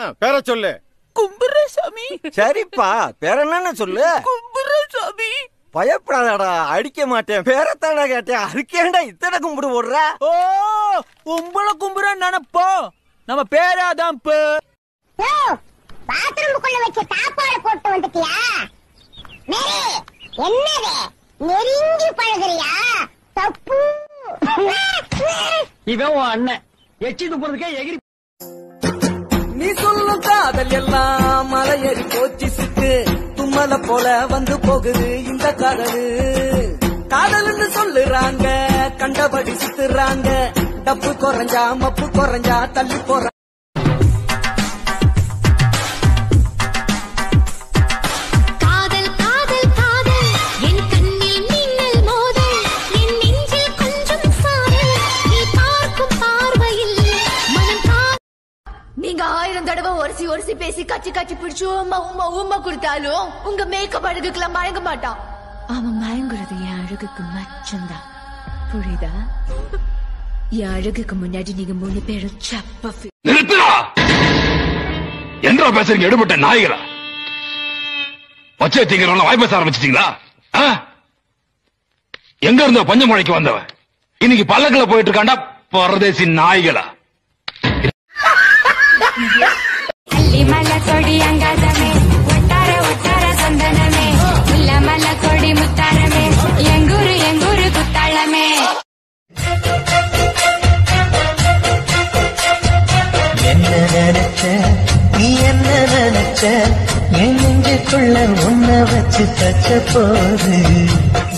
பேர சொல்லு கும்புரசாமி சரிப்பா பேர என்னன்னு சொல்லு கும்புரசாமி பயப்படாதடா அடிக்க மாட்டேன் பேரத்தாடா கேட்டேன் அதுக்கேண்டா இத்தனை கும்பிடு போடுற ஓ உங்களை கும்புறன்னு நினைப்போ நம்ம பேராதான் பே யோ பாத்ரூமுக்குள்ள வச்ச சாப்பாடு போட்டு வந்துட்டியா மேரி என்னது நெருங்கி பழகுறியா தப்பு இவன் உன் அண்ணன் எச்சி துப்புறதுக்கே எகிரி நீ சொல்லும் காதல் எல்லாம் மலையேறி போச்சு சித்து தும்மல போல வந்து போகுது இந்த காதலு காதல்னு சொல்லுறாங்க கண்டபடி சுத்துறாங்க டப்பு குறைஞ்சா மப்பு குறைஞ்சா தள்ளி போற காதல் காதல் காதல் என் கண்ணில் மின்னல் மோதல் என் நெஞ்சில் கொஞ்சம் சாரல் நீ பார்க்கும் பார்வையில் மனம் கா நீங்க ஆயிரம் தடவை ஒரசி ஒரசி பேசி கச்சி கச்சி பிடிச்சு உம்மா உம்மா உம்மா கொடுத்தாலும் உங்க மேக்கப் அழகுக்கெல்லாம் மயங்க மாட்டான் அவன் மயங்குறது என் அழகுக்கு மட்டும்தான் புரியுதா என் அழகுக்கு முன்னாடி நீங்க மூணு பேரும் சப்ப நிறுத்துடா என்றா பேசுறீங்க எடுபட்ட நாய்களா பச்சை திங்கிறவன வாய் பேச ஆரம்பிச்சிட்டீங்களா ஆ? எங்க இருந்த பஞ்சமழைக்கு வந்தவன் இன்னைக்கு பல்லக்குல போயிட்டு இருக்காண்டா பரதேசி நாய்களா அள்ளி மலை கொடி அங்காதமே ஒட்டார ஒட்டார சந்தனமே முல்ல மலை கொடி முத்தாரமே எங்கூரு எங்கூரு குத்தாளமே என்ன நினைச்ச நீ என்ன நினைச்ச என் நெஞ்சுக்குள்ள உன்னை வச்சு தச்ச போது